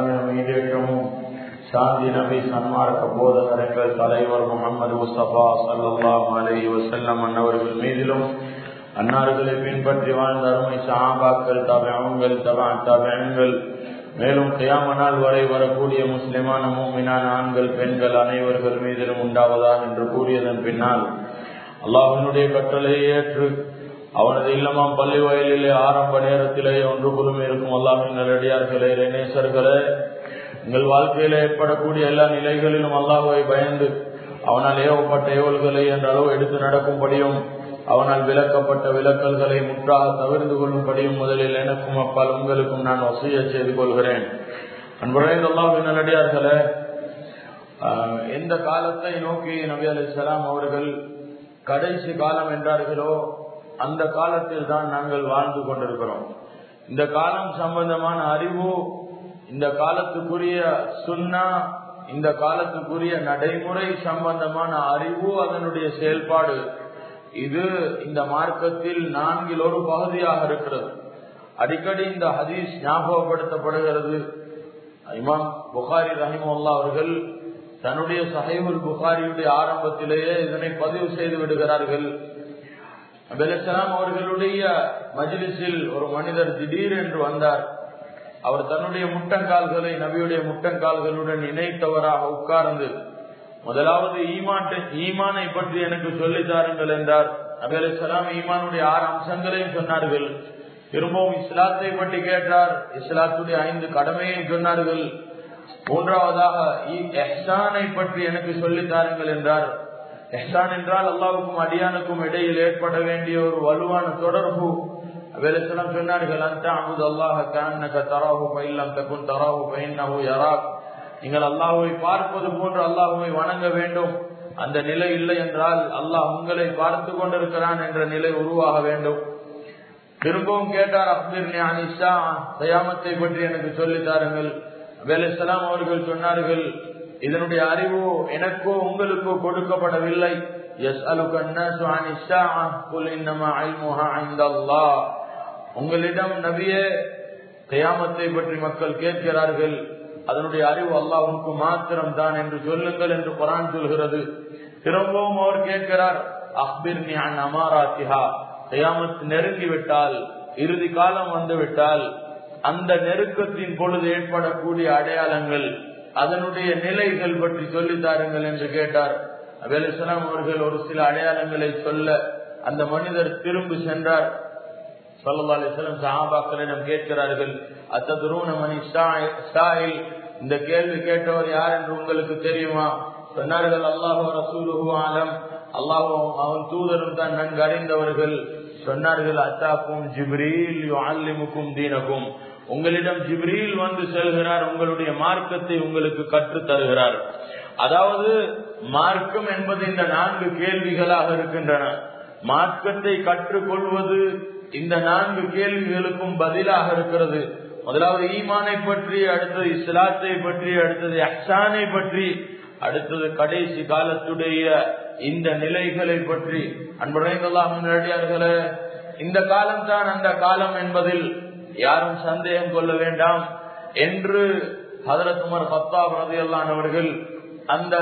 சலாமின் மீதேற்றமும் சாந்தி நபி சன்மார்க்க போதகர்கள் தலைவர் முகமது முஸ்தபா சல்லாஹ் அலி வசல்லம் அன்னவர்கள் மீதிலும் அன்னார்களை பின்பற்றி வாழ்ந்த அருமை சாபாக்கள் தவங்கள் தவா தவங்கள் மேலும் கியாமனால் வரை வரக்கூடிய முஸ்லிமான மூமினான ஆண்கள் பெண்கள் அனைவர்கள் மீதிலும் உண்டாவதா என்று கூறியதன் பின்னால் அல்லாஹனுடைய கட்டளையை ஏற்று அவனது இல்லமாம் பள்ளி வயலிலே ஆரம்ப நேரத்திலே ஒன்று குழுமி இருக்கும் அல்லாஹின் நல்லடியார்களே நேசர்களே உங்கள் வாழ்க்கையில ஏற்படக்கூடிய எல்லா நிலைகளிலும் அல்லாஹுவை பயந்து அவனால் ஏவப்பட்ட ஏவல்களை என்ற அளவு எடுத்து நடக்கும்படியும் அவனால் விளக்கப்பட்ட விளக்கல்களை முற்றாக தவிர்த்து கொள்ளும்படியும் முதலில் எனக்கும் அப்பால் உங்களுக்கும் நான் வசூய செய்து கொள்கிறேன் அன்புரைந்த அல்லாஹின் நல்லடியார்களே எந்த காலத்தை நோக்கி நபி அலி சலாம் அவர்கள் கடைசி காலம் என்றார்களோ அந்த காலத்தில் தான் நாங்கள் வாழ்ந்து கொண்டிருக்கிறோம் இந்த காலம் சம்பந்தமான அறிவு இந்த காலத்துக்குரிய சுண்ணா இந்த காலத்துக்குரிய நடைமுறை சம்பந்தமான அறிவு அதனுடைய செயல்பாடு இது இந்த மார்க்கத்தில் நான்கில் ஒரு பகுதியாக இருக்கிறது அடிக்கடி இந்த ஹதீஸ் ஞாபகப்படுத்தப்படுகிறது இமாம் புகாரி ரஹிமுல்லா அவர்கள் தன்னுடைய சஹைபுல் புகாரியுடைய ஆரம்பத்திலேயே இதனை பதிவு செய்து விடுகிறார்கள் அபெலாம் அவர்களுடைய மஜிலிஸில் ஒரு மனிதர் திடீர் என்று வந்தார் அவர் தன்னுடைய முட்டங்கால்களை நபியுடைய முட்டங்கால்களுடன் இணைத்தவராக உட்கார்ந்து முதலாவது ஈமான் ஈமானை பற்றி எனக்கு சொல்லி தாருங்கள் என்றார் நபி அலி சலாம் ஈமானுடைய ஆறு அம்சங்களையும் சொன்னார்கள் திரும்பவும் இஸ்லாத்தை பற்றி கேட்டார் இஸ்லாத்துடைய ஐந்து கடமையை சொன்னார்கள் மூன்றாவதாக எஹ்சானை பற்றி எனக்கு சொல்லி தாருங்கள் என்றார் எஹ்சான் என்றால் அல்லாவுக்கும் அடியானுக்கும் இடையில் ஏற்பட வேண்டிய ஒரு வலுவான தொடர்பு அவேலத்தினம் சொன்னார்கள் அந்த அமுது அல்லாஹ கான்னக தராஹு பயிலம் தகுன் தராஹு பயின்னஹு யராக் நீங்கள் அல்லாஹுவை பார்ப்பது போன்று அல்லாஹுவை வணங்க வேண்டும் அந்த நிலை இல்லை என்றால் அல்லாஹ் உங்களை பார்த்து கொண்டிருக்கிறான் என்ற நிலை உருவாக வேண்டும் திரும்பவும் கேட்டார் அப்துல் அனிஷா தயாமத்தை பற்றி எனக்கு சொல்லி தாருங்கள் அபேலாம் அவர்கள் சொன்னார்கள் இதனுடைய அறிவு எனக்கோ உங்களுக்கோ கொடுக்கப்படவில்லை உங்களிடம் நபியே கயாமத்தை பற்றி மக்கள் கேட்கிறார்கள் அதனுடைய அறிவு அல்லாஹுக்கு மாத்திரம் தான் என்று சொல்லுங்கள் என்று குரான் சொல்கிறது திரும்பவும் அவர் கேட்கிறார் அக்பிர் அமாராத்திஹா கயாமத் நெருங்கிவிட்டால் இறுதி காலம் வந்துவிட்டால் அந்த நெருக்கத்தின் பொழுது ஏற்படக்கூடிய அடையாளங்கள் அதனுடைய நிலைகள் பற்றி சொல்லி தாருங்கள் என்று கேட்டார் அபேலிஸ்லாம் அவர்கள் ஒரு சில அடையாளங்களை சொல்ல அந்த மனிதர் திரும்பி சென்றார் சொல்லா அலிஸ்லாம் சஹாபாக்களிடம் கேட்கிறார்கள் அத்ததுருண மணி ஸ்டாயில் இந்த கேள்வி கேட்டவர் யார் என்று உங்களுக்கு தெரியுமா சொன்னார்கள் அல்லாஹோ ரசூலுஹு ஆலம் அல்லாஹும் அவன் தூதரும் தான் நன்கு அறிந்தவர்கள் சொன்னார்கள் அத்தாக்கும் ஜிப்ரீல் அல்லிமுக்கும் தீனக்கும் உங்களிடம் ஜிப்ரீல் வந்து செல்கிறார் உங்களுடைய மார்க்கத்தை உங்களுக்கு கற்று தருகிறார் அதாவது மார்க்கம் என்பது இந்த நான்கு கேள்விகளாக இருக்கின்றன மார்க்கத்தை கற்றுக்கொள்வது இந்த நான்கு கேள்விகளுக்கும் பதிலாக இருக்கிறது முதலாவது ஈமானை பற்றி அடுத்தது இஸ்லாத்தை பற்றி அடுத்தது அஹ்சானை பற்றி அடுத்தது கடைசி காலத்துடைய இந்த நிலைகளை பற்றி அன்புடையர்களே இந்த காலம் தான் அந்த காலம் என்பதில் யாரும் சந்தேகம் கொள்ள வேண்டாம் என்று ஹதரத் உமர் பத்தாப் ரதியல்லான் அவர்கள் அந்த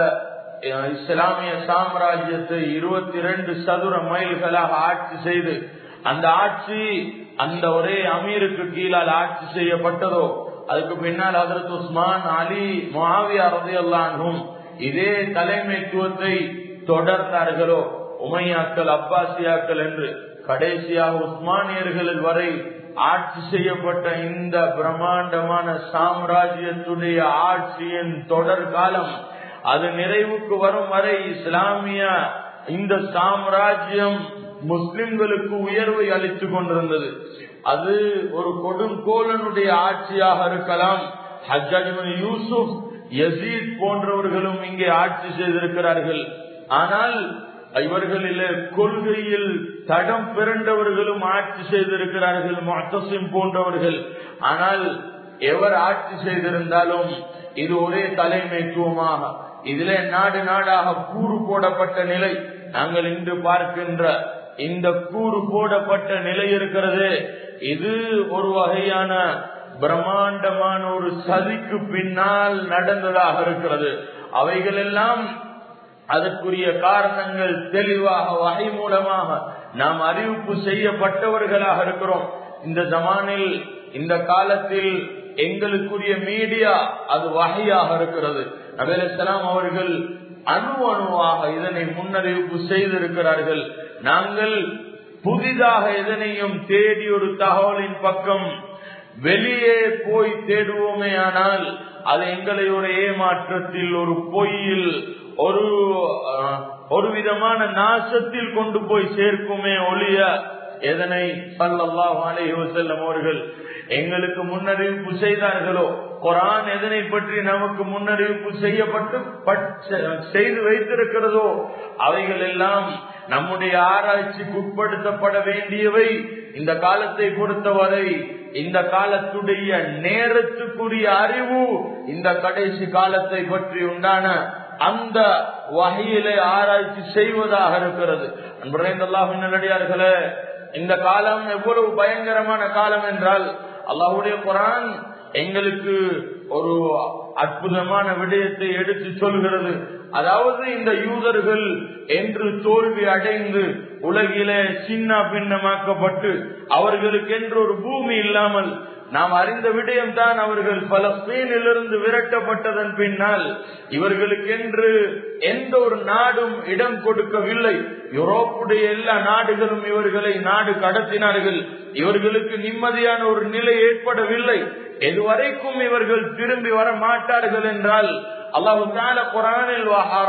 இஸ்லாமிய சாம்ராஜ்யத்தை இருபத்தி இரண்டு சதுர மைல்களாக ஆட்சி செய்து அந்த ஆட்சி அந்த ஒரே அமீருக்கு கீழால் ஆட்சி செய்யப்பட்டதோ அதுக்கு பின்னால் ஹதரத் உஸ்மான் அலி மாவியா ரதியல்லானும் இதே தலைமைத்துவத்தை தொடர்ந்தார்களோ உமையாக்கள் அப்பாசியாக்கள் என்று கடைசியாக உஸ்மானியர்களில் வரை ஆட்சி செய்யப்பட்ட இந்த பிரம்மாண்டமான சாம்ராஜ்யத்துடைய ஆட்சியின் தொடர் காலம் அது நிறைவுக்கு வரும் வரை இஸ்லாமிய இந்த சாம்ராஜ்யம் முஸ்லிம்களுக்கு உயர்வை அளித்துக் கொண்டிருந்தது அது ஒரு கொடுங்கோலனுடைய ஆட்சியாக இருக்கலாம் ஹஜ்ஜாஜ் யூசுப் யசீத் போன்றவர்களும் இங்கே ஆட்சி செய்திருக்கிறார்கள் ஆனால் இவர்களிலே கொள்கையில் தடம் பிறண்டவர்களும் ஆட்சி செய்திருக்கிறார்கள் மொத்தசிம் போன்றவர்கள் ஆனால் எவர் ஆட்சி செய்திருந்தாலும் இது ஒரே தலைமைத்துவமாக இதிலே நாடு நாடாக கூறு போடப்பட்ட நிலை நாங்கள் இன்று பார்க்கின்ற இந்த கூறு போடப்பட்ட நிலை இருக்கிறது இது ஒரு வகையான பிரம்மாண்டமான ஒரு சதிக்கு பின்னால் நடந்ததாக இருக்கிறது அவைகள் எல்லாம் அதற்குரிய காரணங்கள் தெளிவாக வகை மூலமாக நாம் அறிவிப்பு செய்யப்பட்டவர்களாக இருக்கிறோம் இந்த ஜமானில் இந்த காலத்தில் எங்களுக்குரிய மீடியா அது வகையாக இருக்கிறது நபேலாம் அவர்கள் அணு அணுவாக இதனை முன்னறிவிப்பு செய்திருக்கிறார்கள் நாங்கள் புதிதாக எதனையும் தேடி ஒரு தகவலின் பக்கம் வெளியே போய் தேடுவோமே ஆனால் அது எங்களை ஒரு ஏமாற்றத்தில் ஒரு பொய்யில் ஒரு ஒரு விதமான நாசத்தில் கொண்டு போய் சேர்க்குமே ஒளிய எதனை சல்லாஹ் அலைஹசல்லம் அவர்கள் எங்களுக்கு முன்னறிவிப்பு செய்தார்களோ குரான் எதனை பற்றி நமக்கு முன்னறிவிப்பு செய்யப்பட்டு செய்து வைத்திருக்கிறதோ அவைகள் எல்லாம் நம்முடைய ஆராய்ச்சிக்கு உட்படுத்தப்பட வேண்டியவை இந்த காலத்தை பொறுத்தவரை இந்த காலத்துடைய நேரத்துக்குரிய அறிவு இந்த கடைசி காலத்தை பற்றி உண்டான அந்த வகையிலே ஆராய்ச்சி செய்வதாக இருக்கிறது அன்புரைந்தல்லாஹின் நல்லடியார்களே இந்த காலம் எவ்வளவு பயங்கரமான காலம் என்றால் அல்லாஹுடைய குரான் எங்களுக்கு ஒரு அற்புதமான விடயத்தை எடுத்து சொல்கிறது அதாவது இந்த யூதர்கள் என்று தோல்வி அடைந்து உலகிலே சின்ன பின்னமாக்கப்பட்டு அவர்களுக்கென்று ஒரு பூமி இல்லாமல் நாம் அறிந்த விடயம் தான் அவர்கள் பலஸ்தீனிலிருந்து விரட்டப்பட்டதன் பின்னால் இவர்களுக்கென்று எந்த ஒரு நாடும் இடம் கொடுக்கவில்லை யூரோப்புடைய எல்லா நாடுகளும் இவர்களை நாடு கடத்தினார்கள் இவர்களுக்கு நிம்மதியான ஒரு நிலை ஏற்படவில்லை எதுவரைக்கும் இவர்கள் திரும்பி வர மாட்டார்கள் என்றால் அல்லாஹு தால குரானில்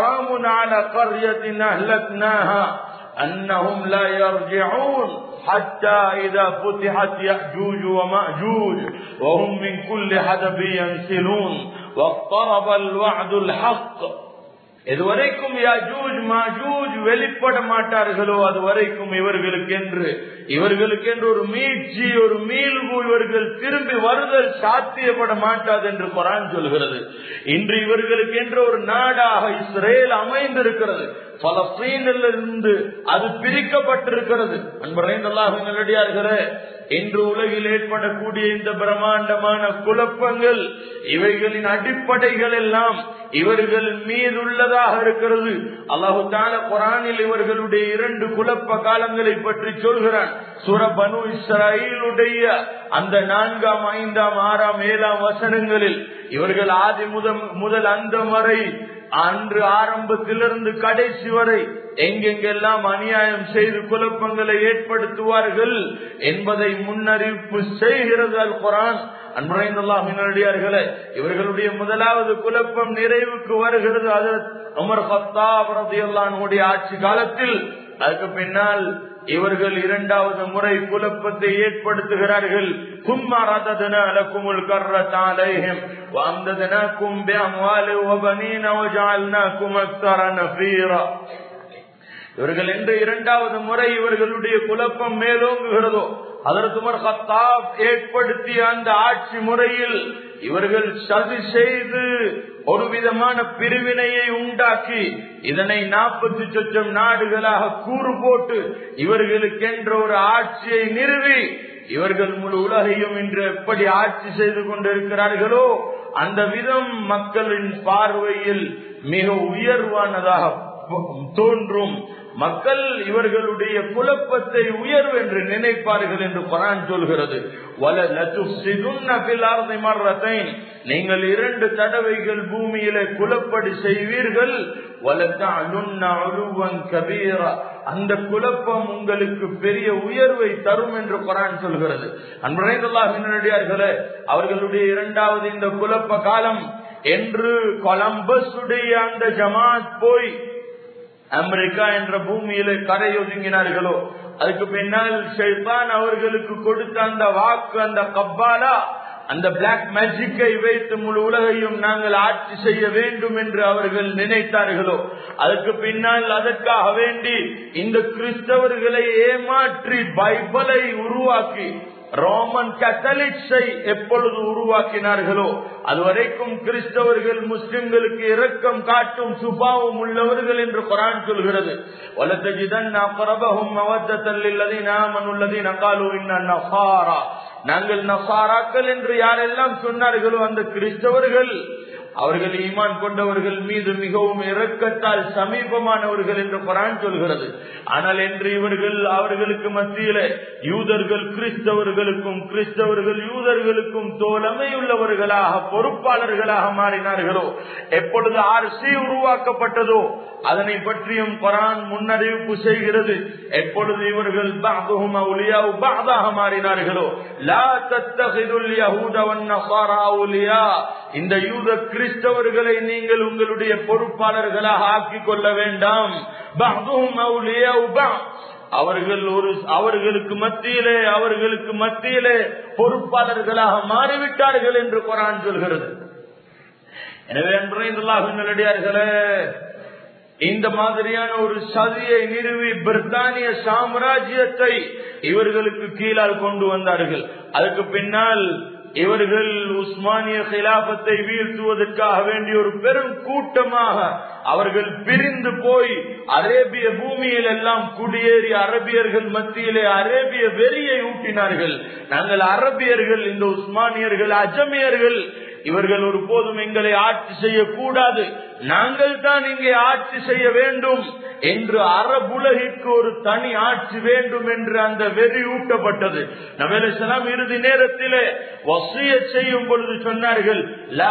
أنهم لا يرجعون حتى إذا فتحت يأجوج ومأجوج وهم من كل حدب ينسلون واقترب الوعد الحق எதுவரைக்கும் யாஜூஜ் மாஜூஜ் வெளிப்பட மாட்டார்களோ அது வரைக்கும் இவர்களுக்கு என்று இவர்களுக்கு என்று ஒரு மீட்சி ஒரு மீள்வு இவர்கள் திரும்பி வருதல் சாத்தியப்பட மாட்டாது என்று குரான் சொல்கிறது இன்று இவர்களுக்கு என்று ஒரு நாடாக இஸ்ரேல் அமைந்திருக்கிறது பலஸ்தீனிலிருந்து அது பிரிக்கப்பட்டிருக்கிறது அன்பரைந்தல்லாக நல்லடியார்களே இன்று உலகில் ஏற்படக்கூடிய இந்த பிரம்மாண்டமான குழப்பங்கள் இவைகளின் அடிப்படைகள் எல்லாம் இவர்கள் மீதுள்ளதாக இருக்கிறது அல்லாஹு தால குரானில் இவர்களுடைய இரண்டு குழப்ப காலங்களை பற்றி சொல்கிறான் சுரபனு இஸ்ராயிலுடைய அந்த நான்காம் ஐந்தாம் ஆறாம் ஏழாம் வசனங்களில் இவர்கள் ஆதி முதல் முதல் அந்த வரை அன்று ஆரம்பத்திலிருந்து கடைசி வரை எங்கெங்கெல்லாம் அநியாயம் செய்து குழப்பங்களை ஏற்படுத்துவார்கள் என்பதை முன்னறிவிப்பு செய்கிறது அல் குரான் அன்புரைந்தல்லாஹினடியார்களே இவர்களுடைய முதலாவது குழப்பம் நிறைவுக்கு வருகிறது அது உமர் ஹத்தாப் ரதியுல்லானுடைய ஆட்சி காலத்தில் அதுக்கு பின்னால் இவர்கள் இரண்டாவது முறை குழப்பத்தை ஏற்படுத்துகிறார்கள் இவர்கள் என்று இரண்டாவது முறை இவர்களுடைய குழப்பம் மேலோங்குகிறதோ அதற்கு ஹத்தாப் ஏற்படுத்திய அந்த ஆட்சி முறையில் இவர்கள் சதி செய்து ஒரு விதமான பிரிவினையை உண்டாக்கி இதனை நாற்பத்தி சொச்சம் நாடுகளாக கூறு போட்டு இவர்களுக்கென்ற ஒரு ஆட்சியை நிறுவி இவர்கள் முழு உலகையும் இன்று எப்படி ஆட்சி செய்து கொண்டிருக்கிறார்களோ அந்த விதம் மக்களின் பார்வையில் மிக உயர்வானதாக தோன்றும் மக்கள் இவர்களுடைய குழப்பத்தை உயர்வு என்று நினைப்பார்கள் என்று குரான் சொல்கிறது நீங்கள் இரண்டு தடவைகள் பூமியில குழப்படி செய்வீர்கள் அந்த குழப்பம் உங்களுக்கு பெரிய உயர்வை தரும் என்று குரான் சொல்கிறது அன்புரைந்தல்லாஹினடியார்களே அவர்களுடைய இரண்டாவது இந்த குழப்ப காலம் என்று கொலம்பஸ் உடைய அந்த ஜமாத் போய் அமெரிக்கா என்ற பூமியில கரையொதுங்கினார்களோ அதுக்கு பின்னால் ஷைபான் அவர்களுக்கு கொடுத்த அந்த வாக்கு அந்த கப்பாலா அந்த பிளாக் மேஜிக்கை வைத்து முழு உலகையும் நாங்கள் ஆட்சி செய்ய வேண்டும் என்று அவர்கள் நினைத்தார்களோ அதுக்கு பின்னால் அதற்காக வேண்டி இந்த கிறிஸ்தவர்களை ஏமாற்றி பைபிளை உருவாக்கி ரோமன் கத்தலிக்ஸை எப்பொழுது உருவாக்கினார்களோ அதுவரைக்கும் கிறிஸ்தவர்கள் முஸ்லிம்களுக்கு இரக்கம் காட்டும் சுபாவம் உள்ளவர்கள் என்று குரான் சொல்கிறது நாங்கள் நசாராக்கள் என்று யாரெல்லாம் சொன்னார்களோ அந்த கிறிஸ்தவர்கள் அவர்கள் ஈமான் கொண்டவர்கள் மீது மிகவும் இரக்கத்தால் சமீபமானவர்கள் என்று குரான் சொல்கிறது ஆனால் என்று இவர்கள் அவர்களுக்கு மத்தியில யூதர்கள் கிறிஸ்தவர்களுக்கும் கிறிஸ்தவர்கள் யூதர்களுக்கும் தோழமையுள்ளவர்களாக பொறுப்பாளர்களாக மாறினார்களோ எப்பொழுது ஆர்சி உருவாக்கப்பட்டதோ அதனை பற்றியும் குரான் முன்னறிவிப்பு செய்கிறது எப்பொழுது இவர்கள் பாதாக மாறினார்களோ லா தத்தகிதுல் யஹூத வன் நஸாரா அவுலியா இந்த யூத கிறிஸ்தவர்களை நீங்கள் உங்களுடைய பொறுப்பாளர்களாக ஆக்கிக் கொள்ள வேண்டாம் அவர்கள் ஒரு அவர்களுக்கு மத்தியிலே அவர்களுக்கு மத்தியிலே பொறுப்பாளர்களாக மாறிவிட்டார்கள் என்று குரான் சொல்கிறது எனவே அன்புரைந்துள்ளார்களே இந்த மாதிரியான ஒரு சதியை நிறுவி பிரித்தானிய சாம்ராஜ்யத்தை இவர்களுக்கு கீழால் கொண்டு வந்தார்கள் அதுக்கு பின்னால் இவர்கள் உஸ்மானிய கிலாபத்தை வீழ்த்துவதற்காக வேண்டிய ஒரு பெரும் கூட்டமாக அவர்கள் பிரிந்து போய் அரேபிய பூமியில் எல்லாம் குடியேறி அரபியர்கள் மத்தியிலே அரேபிய வெறியை ஊட்டினார்கள் நாங்கள் அரபியர்கள் இந்த உஸ்மானியர்கள் அஜமியர்கள் இவர்கள் ஒரு போதும் எங்களை ஆட்சி செய்யக்கூடாது நாங்கள் தான் இங்கே ஆட்சி செய்ய வேண்டும் என்று அரபுலகிற்கு ஒரு தனி ஆட்சி வேண்டும் என்று அந்த வெறி ஊட்டப்பட்டது நபேலாம் இறுதி நேரத்திலே வசிய செய்யும் பொழுது சொன்னார்கள்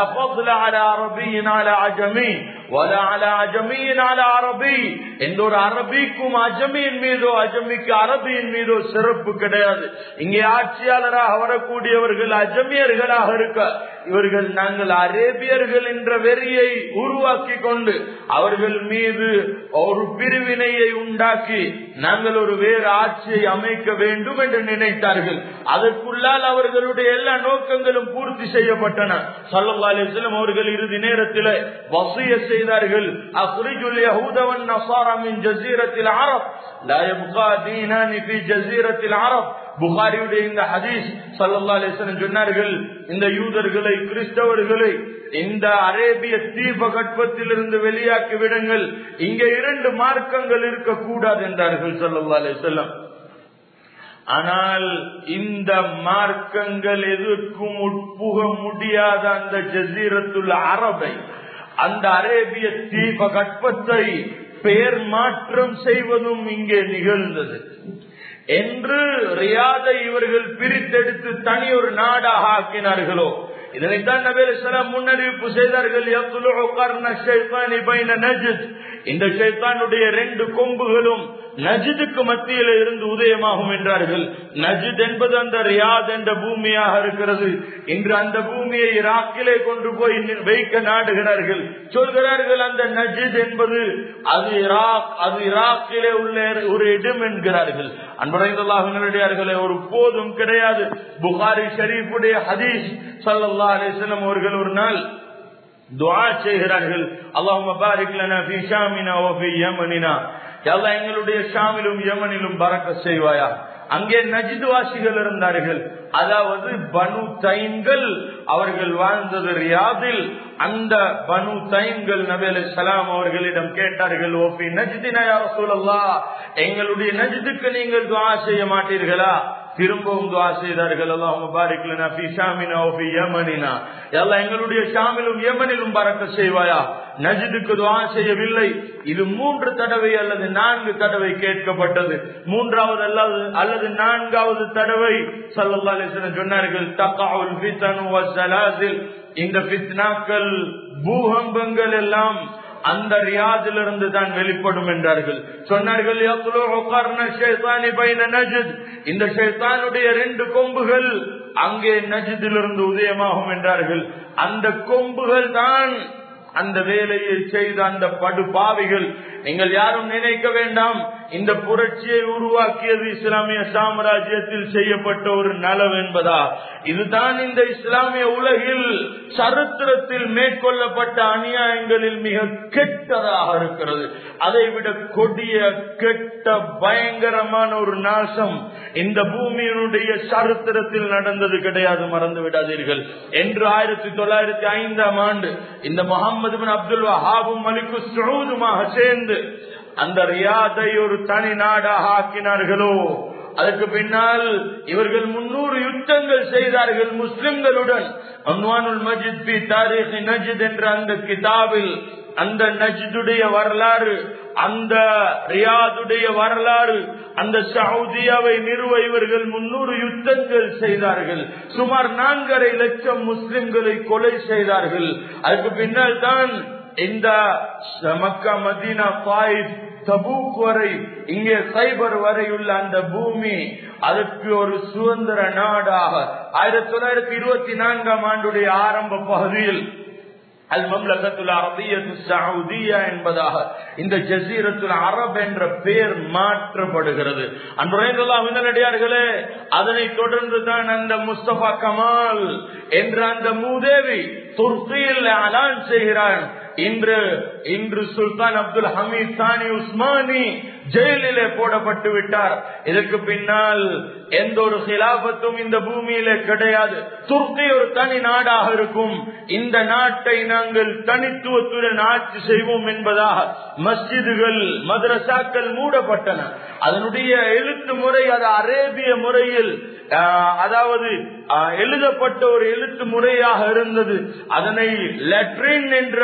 எந்த ஒரு அரபிக்கும் அஜமியின் மீதோ அஜமிக்கு அரபியின் மீதோ சிறப்பு கிடையாது இங்கே ஆட்சியாளராக வரக்கூடியவர்கள் அஜமியர்களாக இருக்க இவர்கள் நாங்கள் அரேபியர்கள் என்ற வெறியை உருவாக்கி கொண்டு அவர்கள் மீது ஒரு பிரிவினையை உண்டாக்கி நாங்கள் ஒரு வேறு ஆட்சியை அமைக்க வேண்டும் என்று நினைத்தார்கள் அதற்குள்ளால் அவர்களுடைய எல்லா நோக்கங்களும் பூர்த்தி செய்யப்பட்டன சல்லா அலிஸ்லம் அவர்கள் இறுதி நேரத்தில் வசிய செய்தார்கள் அக்குரிஜுல் யஹூதவன் நசாராமின் ஜசீரத்தில் அரப் لا يبقى دينان في جزيرة العرب புகாரியுடைய இந்த ஹதீஸ் சல்லா அலிஸ்லம் சொன்னார்கள் இந்த யூதர்களை கிறிஸ்தவர்களை இந்த அரேபிய தீபகற்பத்தில் இருந்து வெளியாக்கி விடுங்கள் இங்க இரண்டு மார்க்கங்கள் இருக்கக்கூடாது என்றார்கள் சல்லா அலிஸ்லம் ஆனால் இந்த மார்க்கங்கள் எதற்கும் உட்புக முடியாத அந்த ஜசீரத்துள்ள அரபை அந்த அரேபிய தீபகற்பத்தை பெயர் மாற்றம் செய்வதும் இங்கே நிகழ்ந்தது என்று ரியாதை இவர்கள் பிரித்தெடுத்து தனி ஒரு நாடாக ஆக்கினார்களோ இதனைத்தான் நபேலாம் முன்னறிவிப்பு செய்தார்கள் இந்த சைத்தானுடைய ரெண்டு கொம்புகளும் நஜிதுக்கு மத்தியில இருந்து உதயமாகும் என்றார்கள் நஜித் என்பது அந்த ரியாத் என்ற பூமியாக இருக்கிறது இன்று அந்த பூமியை ஈராக்கிலே கொண்டு போய் வைக்க நாடுகிறார்கள் சொல்கிறார்கள் அந்த நஜித் என்பது அது ஈராக் அது ஈராக்கிலே உள்ள ஒரு இடம் என்கிறார்கள் அன்படைந்தல்லாஹர்களே ஒரு போதும் கிடையாது புகாரி ஷரீஃபுடைய ஹதீஸ் சல்லா அலிஸ்லம் அவர்கள் ஒரு நாள் துவா செய்கிறார்கள் அல்லாஹ் பாரிக் லனா ஃபீ ஷாமினா வ ஃபீ யமனினா அல்லாஹ் எங்களுடைய ஷாமிலும் யமனிலும் பறக்க செய்வாயா அங்கே நஜிதுவாசிகள் இருந்தார்கள் அதாவது பனு தைன்கள் அவர்கள் வாழ்ந்தது ரியாதில் அந்த பனு தைன்கள் நபேல சலாம் அவர்களிடம் கேட்டார்கள் ஓபி நஜிதினா சூழல்லா எங்களுடைய நஜிதுக்கு நீங்கள் துவா செய்ய மாட்டீர்களா திரும்பவும் துவா செய்தார்கள் அல்லாஹ் பாரிக்லனா ஃபி ஷாமினா வ ஃபி யமனினா அல்லாஹ் எங்களுடைய ஷாமிலும் யமனிலும் பறக்க செய்வாயா நஜிதுக்கு துவா செய்யவில்லை இது மூன்று தடவை அல்லது நான்கு தடவை கேட்கப்பட்டது மூன்றாவது அல்லது அல்லது நான்காவது தடவை சல்லல்லா அலிஸ்லம் சொன்னார்கள் தக்காவுல் ஃபித்தனு வஸ்ஸலாசில் இந்த ஃபித்னாக்கள் பூகம்பங்கள் எல்லாம் அந்த ரியாதிலிருந்து தான் வெளிப்படும் என்றார்கள் சொன்னார்கள் இந்த ஷைத்தானுடைய ரெண்டு கொம்புகள் அங்கே நஜிதிலிருந்து உதயமாகும் என்றார்கள் அந்த கொம்புகள் தான் அந்த வேலையை செய்த அந்த படுபாவிகள் நீங்கள் யாரும் நினைக்க வேண்டாம் இந்த புரட்சியை உருவாக்கியது இஸ்லாமிய சாம்ராஜ்யத்தில் செய்யப்பட்ட ஒரு நலவு என்பதா இதுதான் இந்த இஸ்லாமிய உலகில் சரித்திரத்தில் மேற்கொள்ளப்பட்ட அநியாயங்களில் மிக கெட்டதாக இருக்கிறது அதை விட கொடிய கெட்ட பயங்கரமான ஒரு நாசம் இந்த பூமியினுடைய சரித்திரத்தில் நடந்தது கிடையாது மறந்து விடாதீர்கள் என்று ஆயிரத்தி தொள்ளாயிரத்தி ஐந்தாம் ஆண்டு இந்த முகமது பின் அப்துல் வஹாபும் மலிக்கு சூதுமாக சேர்ந்து அந்த ரியாதை ஒரு தனி நாடாக ஆக்கினார்களோ அதற்கு பின்னால் இவர்கள் முன்னூறு யுத்தங்கள் செய்தார்கள் முஸ்லிம்களுடன் அன்வானுல் மஜித் பி தாரிக் நஜித் என்ற அந்த கிதாபில் அந்த நஜ்துடைய வரலாறு அந்த ரியாதுடைய வரலாறு அந்த சவுதியாவை நிறுவ இவர்கள் முன்னூறு யுத்தங்கள் செய்தார்கள் சுமார் நான்கரை லட்சம் முஸ்லிம்களை கொலை செய்தார்கள் அதுக்கு பின்னால் தான் இந்த மக்கா மதீனா பாயிப் தபூக் வரை இங்கே சைபர் வரையுள்ள அந்த பூமி அதற்கு ஒரு சுதந்திர நாடாக ஆயிரத்தி தொள்ளாயிரத்தி இருபத்தி நான்காம் ஆண்டுடைய ஆரம்ப பகுதியில் அல் மம்லகத்துல் அரபியத்து சவுதியா என்பதாக இந்த ஜசீரத்துல் அரப் என்ற பெயர் மாற்றப்படுகிறது அன்புரையார்களே அதனை தொடர்ந்து தான் அந்த முஸ்தபா கமால் என்ற அந்த மூதேவி துர்க்கியில் அலான் செய்கிறான் இன்று இன்று சுல்தான் அப்துல் ஹமீத் சானி உஸ்மானி ஜெயிலிலே போடப்பட்டு விட்டார் இதற்கு பின்னால் எந்த ஒரு சிலாபத்தும் இந்த பூமியிலே கிடையாது துர்க்கி ஒரு தனி நாடாக இருக்கும் இந்த நாட்டை நாங்கள் தனித்துவத்துடன் ஆட்சி செய்வோம் என்பதாக மஸ்ஜிதுகள் மதரசாக்கள் மூடப்பட்டன அதனுடைய எழுத்து முறை அது அரேபிய முறையில் அதாவது எழுதப்பட்ட ஒரு எழுத்து முறையாக இருந்தது அதனை லெட்ரின் என்ற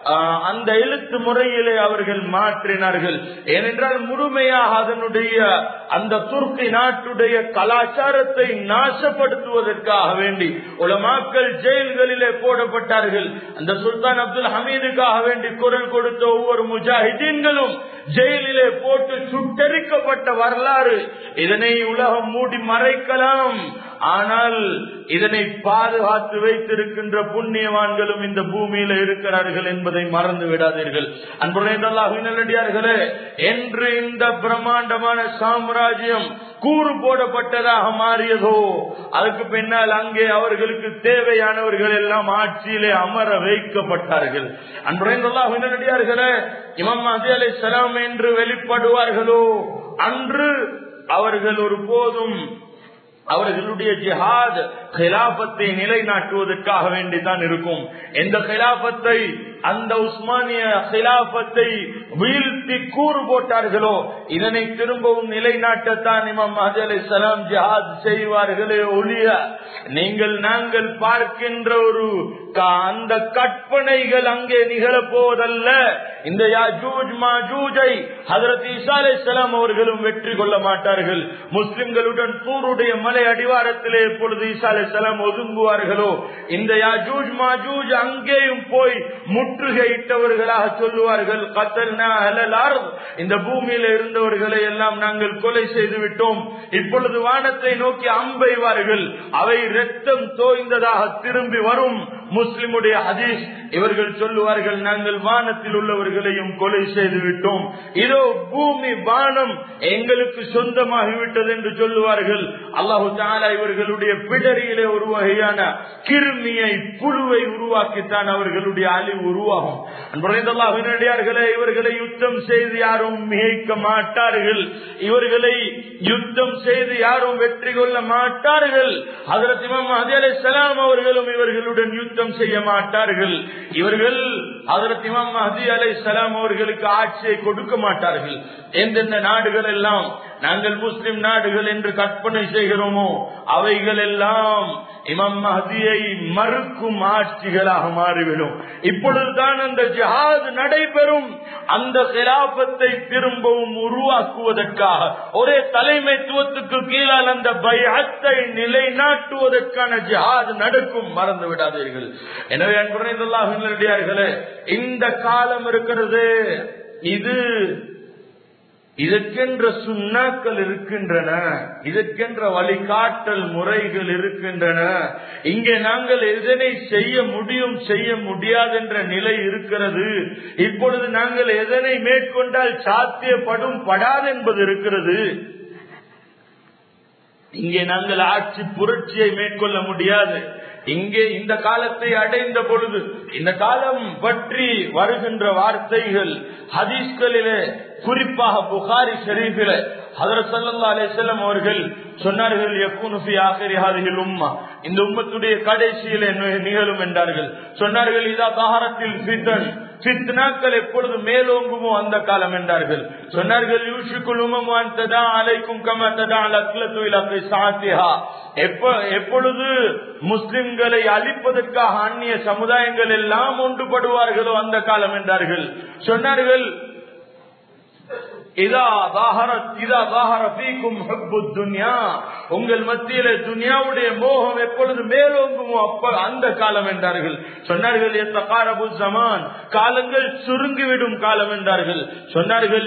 அந்த எழுத்து முறையிலே அவர்கள் மாற்றினார்கள் ஏனென்றால் முழுமையாக அதனுடைய அந்த துர்க்கி நாட்டுடைய கலாச்சாரத்தை நாசப்படுத்துவதற்காக வேண்டி உலமாக்கள் ஜெயில்களிலே போடப்பட்டார்கள் அந்த சுல்தான் அப்துல் ஹமீதுக்காக வேண்டி குரல் கொடுத்த ஒவ்வொரு முஜாஹிதீன்களும் ஜெயிலிலே போட்டு சுட்டரிக்கப்பட்ட வரலாறு இதனை உலகம் மூடி மறைக்கலாம் ஆனால் இதனை பாதுகாத்து வைத்திருக்கின்ற புண்ணியவான்களும் இந்த பூமியில இருக்கிறார்கள் என்பதை மறந்து விடாதீர்கள் அன்புடையார்களே என்று இந்த பிரம்மாண்டமான சாம்ராஜ்யம் கூறு போடப்பட்டதாக மாறியதோ அதுக்கு பின்னால் அங்கே அவர்களுக்கு தேவையானவர்கள் எல்லாம் ஆட்சியிலே அமர வைக்கப்பட்டார்கள் அன்புடையார்களே இமம் அதி அலை சலாம் என்று வெளிப்படுவார்களோ அன்று அவர்கள் ஒரு போதும் அவர்களுடைய ஜிஹாத் கிலாபத்தை நிலைநாட்டுவதற்காக வேண்டிதான் இருக்கும் எந்த கிலாபத்தை அந்த உஸ்மானிய கிலாபத்தை வீழ்த்தி கூறு போட்டார்களோ இதனை திரும்பவும் நிலைநாட்டத்தான் இமாம் மஹதி அலி சலாம் ஜிஹாத் செய்வார்களே ஒழிய நீங்கள் நாங்கள் பார்க்கின்ற ஒரு அந்த கற்பனைகள் அங்கே நிகழப் போவதல்ல இந்த யாஜூஜ் மாஜூஜை ஹதரத் ஈசா அலை சலாம் அவர்களும் வெற்றி கொள்ள மாட்டார்கள் முஸ்லிம்களுடன் தூருடைய மலை அடிவாரத்திலே எப்பொழுது ஈசா அலை சலாம் ஒதுங்குவார்களோ இந்த யாஜூஜ் மாஜூஜ் அங்கேயும் போய் முற்றுகையிட்டவர்களாக சொல்லுவார்கள் கத்தல்னா அலலார் இந்த பூமியில இருந்தவர்களை எல்லாம் நாங்கள் கொலை செய்து விட்டோம் இப்பொழுது வானத்தை நோக்கி அம்பெய்வார்கள் அவை ரத்தம் தோய்ந்ததாக திரும்பி வரும் முஸ்லிமுடைய ஹதீஸ் இவர்கள் சொல்லுவார்கள் நாங்கள் வானத்தில் உள்ளவர்களையும் கொலை செய்து விட்டோம் இதோ பூமி வானம் எங்களுக்கு சொந்தமாகிவிட்டது என்று சொல்லுவார்கள் அல்லாஹு தாலா இவர்களுடைய பிடரியிலே ஒரு வகையான கிருமியை புழுவை உருவாக்கித்தான் அவர்களுடைய அழிவு உருவாகும் அன்புரைந்தல்லாஹினடியார்களே இவர்களை யுத்தம் செய்து யாரும் மிகைக்க மாட்டார்கள் இவர்களை யுத்தம் செய்து யாரும் வெற்றி கொள்ள மாட்டார்கள் அதற்கு இமாம் மஹதி அலைஹிஸ்ஸலாம் அவர்களும் இவர்களுடன் யுத்தம் செய்ய மாட்டார்கள் இவர்கள் அதற்கு இமாம் மஹதி அலைஹிஸ்ஸலாம் அவர்களுக்கு ஆட்சியை கொடுக்க மாட்டார்கள் எந்தெந்த நாடுகள் எல்லாம் நாங்கள் முஸ்லிம் நாடுகள் என்று கற்பனை செய்கிறோமோ அவைகள் எல்லாம் இமாம் மஹதியை மறுக்கும் ஆட்சிகளாக மாறிவிடும் இப்பொழுதுதான் அந்த ஜிஹாத் நடைபெறும் அந்த கிலாபத்தை திரும்பவும் உருவாக்குவதற்காக ஒரே தலைமைத்துவத்துக்கு கீழால் அந்த பயத்தை நிலைநாட்டுவதற்கான ஜிஹாத் நடக்கும் மறந்து விடாதீர்கள் எனவே அன்புரைந்துள்ளார்களே இந்த காலம் இருக்கிறது இது இதற்கென்ற சுண்ணாக்கள் இருக்கின்றன இதற்கென்ற வழிகாட்டல் முறைகள் இருக்கின்றன இங்கே நாங்கள் எதனை செய்ய முடியும் செய்ய முடியாது என்ற நிலை இருக்கிறது இப்பொழுது நாங்கள் எதனை மேற்கொண்டால் சாத்தியப்படும் படாது என்பது இருக்கிறது இங்கே நாங்கள் ஆட்சி புரட்சியை மேற்கொள்ள முடியாது இங்கே இந்த காலத்தை அடைந்த பொழுது இந்த காலம் பற்றி வருகின்ற வார்த்தைகள் ஹதீஸ்களிலே குறிப்பாக புகாரி ஷெரீஃபில ஹதரத் சல்லா அலிசல்லம் அவர்கள் சொன்னார்கள் யக்கூனுஃபி ஆகிரி ஹாதிகள் உம்மா இந்த உம்மத்துடைய கடைசியில நிகழும் என்றார்கள் சொன்னார்கள் இதா தாரத்தில் ஃபித்தன் ஃபித்னாக்கள் எப்பொழுது மேலோங்குமோ அந்த காலம் என்றார்கள் சொன்னார்கள் யூஷிக்குல் உமம் அந்ததா அலைக்கும் கம ததா லக்லத்து இலக்கை சாத்திஹா எப்ப எப்பொழுது முஸ்லிம்களை அழிப்பதற்காக அந்நிய சமுதாயங்கள் எல்லாம் ஒன்றுபடுவார்களோ அந்த காலம் என்றார்கள் சொன்னார்கள் உங்கள் மத்தியில துனியாவுடைய மோகம் எப்பொழுது மேலோங்குமோ அப்ப அந்த காலம் என்றார்கள் சொன்னார்கள் ஜமான் காலங்கள் சுருங்கிவிடும் காலம் என்றார்கள் சொன்னார்கள்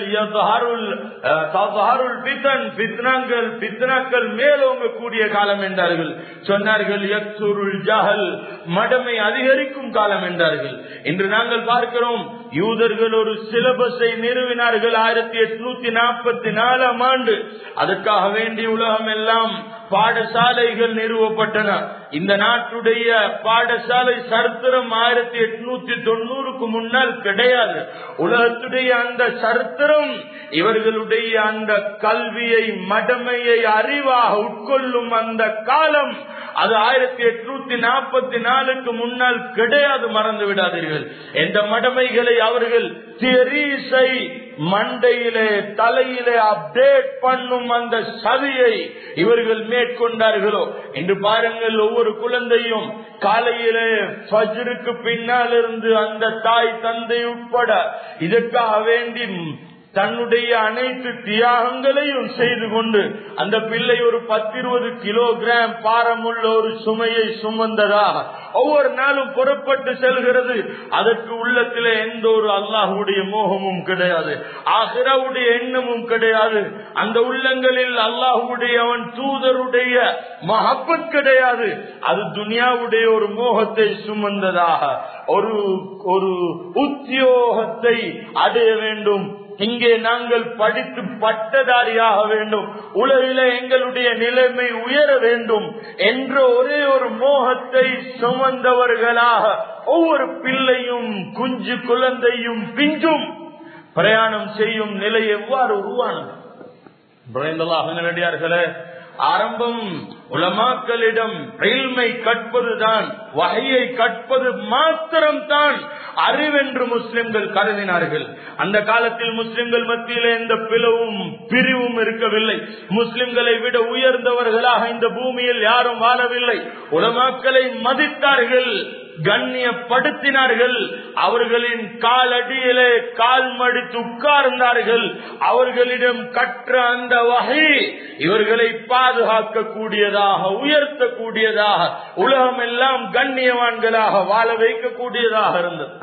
பித்னாக்கள் மேலோங்கக்கூடிய காலம் என்றார்கள் சொன்னார்கள் ஜஹல் மடமை அதிகரிக்கும் காலம் என்றார்கள் இன்று நாங்கள் பார்க்கிறோம் யூதர்கள் ஒரு சிலபஸை நிறுவினார்கள் ஆயிரத்தி எட்நூத்தி நாற்பத்தி நாலாம் ஆண்டு அதற்காக வேண்டி உலகம் எல்லாம் பாடசாலைகள் நிறுவப்பட்டன இந்த நாட்டுடைய பாடசாலை சரித்திரம் ஆயிரத்தி எட்நூத்தி தொண்ணூறுக்கு முன்னால் கிடையாது உலகத்துடைய அந்த சரித்திரம் இவர்களுடைய அந்த கல்வியை மடமையை அறிவாக உட்கொள்ளும் அந்த காலம் அது ஆயிரத்தி எட்நூத்தி நாற்பத்தி நாலுக்கு முன்னால் கிடையாது மறந்து விடாதீர்கள் எந்த மடமைகளை அவர்கள் தியரீஸை மண்டையிலே தலையிலே அப்டேட் பண்ணும் அந்த சதியை இவர்கள் மேற்கொண்டார்களோ என்று பாருங்கள் ஒவ்வொரு குழந்தையும் காலையிலே ஃபஜ்ருக்கு பின்னால் இருந்து அந்த தாய் தந்தை உட்பட இதற்காக வேண்டி தன்னுடைய அனைத்து தியாகங்களையும் செய்து கொண்டு அந்த பிள்ளை ஒரு பத்து இருபது கிலோகிராம் பாரமுள்ள ஒரு சுமையை சுமந்ததாக ஒவ்வொரு நாளும் புறப்பட்டு செல்கிறது அதற்கு உள்ளத்தில் எந்த ஒரு அல்லாஹுடைய மோகமும் கிடையாது ஆகிராவுடைய எண்ணமும் கிடையாது அந்த உள்ளங்களில் அல்லாஹுடைய அவன் தூதருடைய மகப்பத் கிடையாது அது துனியாவுடைய ஒரு மோகத்தை சுமந்ததாக ஒரு ஒரு உத்தியோகத்தை அடைய வேண்டும் இங்கே நாங்கள் படித்து பட்டதாரியாக வேண்டும் உலகில எங்களுடைய நிலைமை உயர வேண்டும் என்ற ஒரே ஒரு மோகத்தை சுமந்தவர்களாக ஒவ்வொரு பிள்ளையும் குஞ்சு குழந்தையும் பிஞ்சும் பிரயாணம் செய்யும் நிலை எவ்வாறு உருவானது நடிகார்களே ஆரம்பம் உலமாக்களிடம் ரயில்மை கற்பதுதான் வகையை கற்பது மாத்திரம்தான் அறிவென்று முஸ்லிம்கள் கருதினார்கள் அந்த காலத்தில் முஸ்லிம்கள் மத்தியில எந்த பிளவும் பிரிவும் இருக்கவில்லை முஸ்லிம்களை விட உயர்ந்தவர்களாக இந்த பூமியில் யாரும் வாழவில்லை உலமாக்களை மதித்தார்கள் கண்ணியப்படுத்தினார்கள் அவர்களின் காலடியிலே கால் மடித்து உட்கார்ந்தார்கள் அவர்களிடம் கற்ற அந்த வகை இவர்களை பாதுகாக்க கூடியதாக உயர்த்தக்கூடியதாக உலகம் எல்லாம் கண்ணியவான்களாக வாழ வைக்கக்கூடியதாக இருந்தது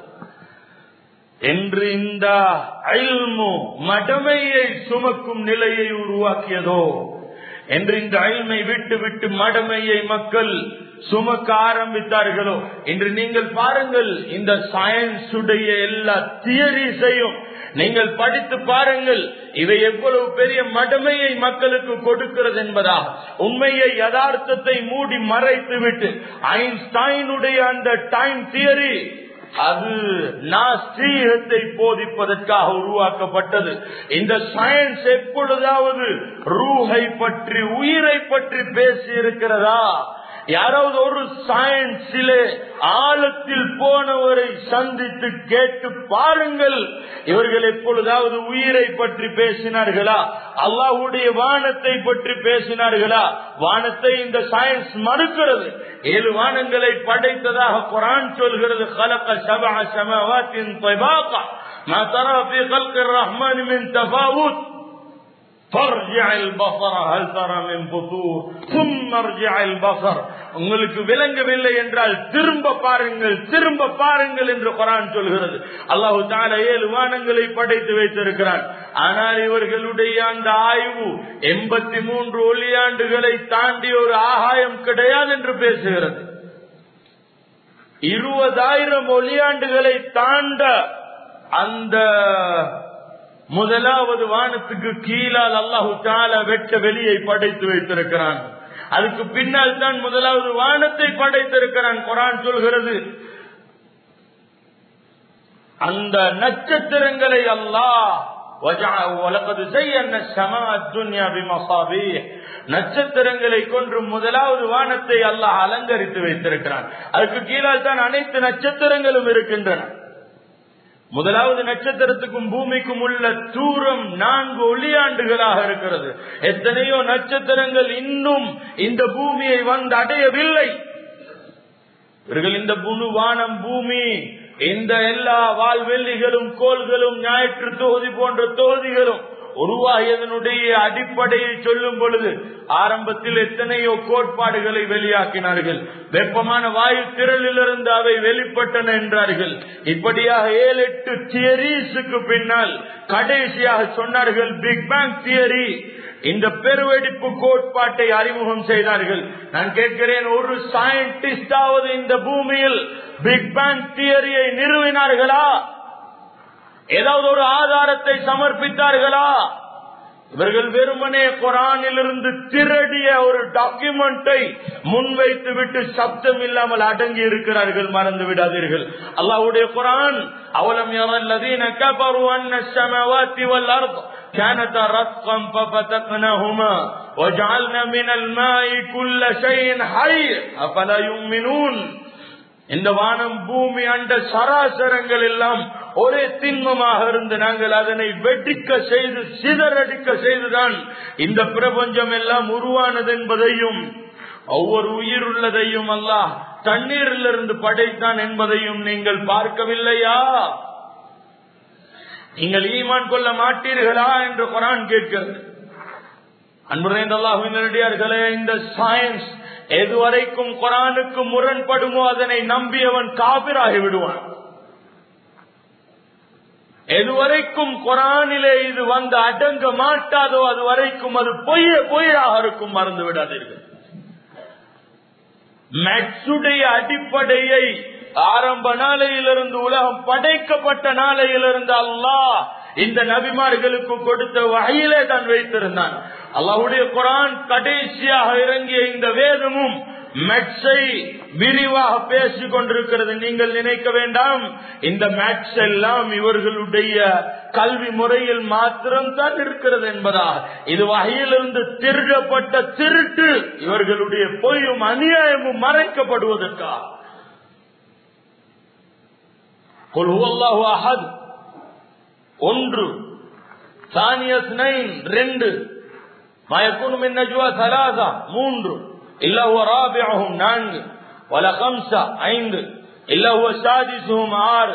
என்று இந்த அயல்மு மடமையை சுமக்கும் நிலையை உருவாக்கியதோ என்று இந்த அயல்மை விட்டு விட்டு மடமையை மக்கள் சுமக்க ஆரம்பித்தார்களோ இன்று நீங்கள் பாருங்கள் இந்த சயின்ஸ் உடைய எல்லா தியரிஸையும் நீங்கள் படித்து பாருங்கள் இவை எவ்வளவு பெரிய மடமையை மக்களுக்கு கொடுக்கிறது என்பதா உண்மையை யதார்த்தத்தை மூடி மறைத்து விட்டு ஐன்ஸ்டைனுடைய அந்த டைம் தியரி அது நாஸ்தீகத்தை போதிப்பதற்காக உருவாக்கப்பட்டது இந்த சயின்ஸ் எப்பொழுதாவது ரூஹை பற்றி உயிரை பற்றி பேசி இருக்கிறதா யாராவது ஒரு சயின்ஸிலே ஆழத்தில் போனவரை சந்தித்து கேட்டு பாருங்கள் இவர்கள் எப்பொழுதாவது உயிரை பற்றி பேசினார்களா அல்லாஹுடைய வானத்தை பற்றி பேசினார்களா வானத்தை இந்த சயின்ஸ் மறுக்கிறது ஏழு வானங்களை படைத்ததாக குரான் சொல்கிறது கலக்க சபா சமவாத்தின் மா தரா ஃபி கல்கி ரஹ்மான் மின் தஃபாவுத் فارجع البصر هل ترى من فطور ثم ارجع البصر உங்களுக்கு விளங்கவில்லை என்றால் திரும்ப பாருங்கள் திரும்ப பாருங்கள் என்று குரான் சொல்கிறது அல்லாஹு தால ஏழு வானங்களை படைத்து வைத்திருக்கிறான் ஆனால் இவர்களுடைய அந்த ஆய்வு எண்பத்தி மூன்று ஒளியாண்டுகளை தாண்டி ஒரு ஆகாயம் கிடையாது என்று பேசுகிறது இருபதாயிரம் ஒளியாண்டுகளை தாண்ட அந்த முதலாவது வானத்துக்கு கீழால் அல்லாஹு தால வெட்ட வெளியை படைத்து வைத்திருக்கிறான் அதுக்கு பின்னால் தான் முதலாவது வானத்தை படைத்திருக்கிறான் குரான் சொல்கிறது அந்த நட்சத்திரங்களை அல்லாஹ் நட்சத்திரங்களை கொன்று முதலாவது வானத்தை அல்லாஹ் அலங்கரித்து வைத்திருக்கிறான் அதுக்கு கீழால் தான் அனைத்து நட்சத்திரங்களும் இருக்கின்றன முதலாவது நட்சத்திரத்துக்கும் பூமிக்கும் உள்ள தூரம் நான்கு ஒளியாண்டுகளாக இருக்கிறது எத்தனையோ நட்சத்திரங்கள் இன்னும் இந்த பூமியை வந்து அடையவில்லை இவர்கள் இந்த புனு வானம் பூமி இந்த எல்லா வால்வெள்ளிகளும் கோள்களும் ஞாயிற்று தொகுதி போன்ற தொகுதிகளும் உருவாகியதனுடைய அடிப்படையை சொல்லும் பொழுது ஆரம்பத்தில் எத்தனையோ கோட்பாடுகளை வெளியாக்கினார்கள் வெப்பமான வாயு திரளிலிருந்து அவை வெளிப்பட்டன என்றார்கள் இப்படியாக ஏழு எட்டு தியரிஸுக்கு பின்னால் கடைசியாக சொன்னார்கள் பிக் பேங் தியரி இந்த பெருவெடிப்பு கோட்பாட்டை அறிமுகம் செய்தார்கள் நான் கேட்கிறேன் ஒரு சயின்டிஸ்டாவது இந்த பூமியில் பிக் பேங் தியரியை நிறுவினார்களா ஏதாவது ஒரு ஆதாரத்தை சமர்ப்பித்தார்களா இவர்கள் வெறுமனே குரானிலிருந்து திருடிய ஒரு டாக்குமெண்டை முன்வைத்து விட்டு சப்தம் இல்லாமல் அடங்கி இருக்கிறார்கள் மறந்து விடாதீர்கள் அல்லாவுடைய குரான் அவலம் الذين كفروا أن السماوات والأرض كانتا رتقا ففتقناهما وجعلنا من الماء كل شيء حي أفلا يؤمنون இந்த வானம் பூமி அண்ட சராசரங்கள் எல்லாம் ஒரே திண்மமாக இருந்து நாங்கள் அதனை வெடிக்க செய்து சிதறடிக்க செய்துதான் இந்த பிரபஞ்சம் எல்லாம் உருவானது என்பதையும் ஒவ்வொரு உயிர் உள்ளதையும் அல்லாஹ் தண்ணீரிலிருந்து படைத்தான் என்பதையும் நீங்கள் பார்க்கவில்லையா நீங்கள் ஈமான் கொள்ள மாட்டீர்களா என்று குரான் கேட்கிறது அன்புரைந்தல்லாஹினடியார்களே இந்த சயின்ஸ் எதுவரைக்கும் குரானுக்கு முரண்படுமோ அதனை நம்பியவன் காபிராகி விடுவான் எதுவரைக்கும் குரானிலே இது வந்து அடங்க மாட்டாதோ அது வரைக்கும் அது பொய்ய பொய்யாக இருக்கும் மறந்து விடாதீர்கள் மேக்ஸுடைய அடிப்படையை ஆரம்ப நாளையிலிருந்து உலகம் படைக்கப்பட்ட நாளையிலிருந்து அல்லாஹ் இந்த நபிமார்களுக்கு கொடுத்த வகையிலே தான் வைத்திருந்தான் அல்லாவுடைய குரான் கடைசியாக இறங்கிய இந்த வேதமும் மேட்சை விரிவாக பேசிக் கொண்டிருக்கிறது நீங்கள் நினைக்க வேண்டாம் இந்த மேட்ச் எல்லாம் இவர்களுடைய கல்வி முறையில் மாத்திரம் தான் இருக்கிறது என்பதா இது வகையிலிருந்து திருடப்பட்ட திருட்டு இவர்களுடைய பொய்யும் அநியாயமும் மறைக்கப்படுவதற்கா ஒன்று சானியஸ் நைன் ரெண்டு மயக்குனும் என்னஜுவா சலாசா மூன்று இல்ல ராபியகும் நான்கு வல கம்சா ஐந்து இல்ல சாதிசும் ஆறு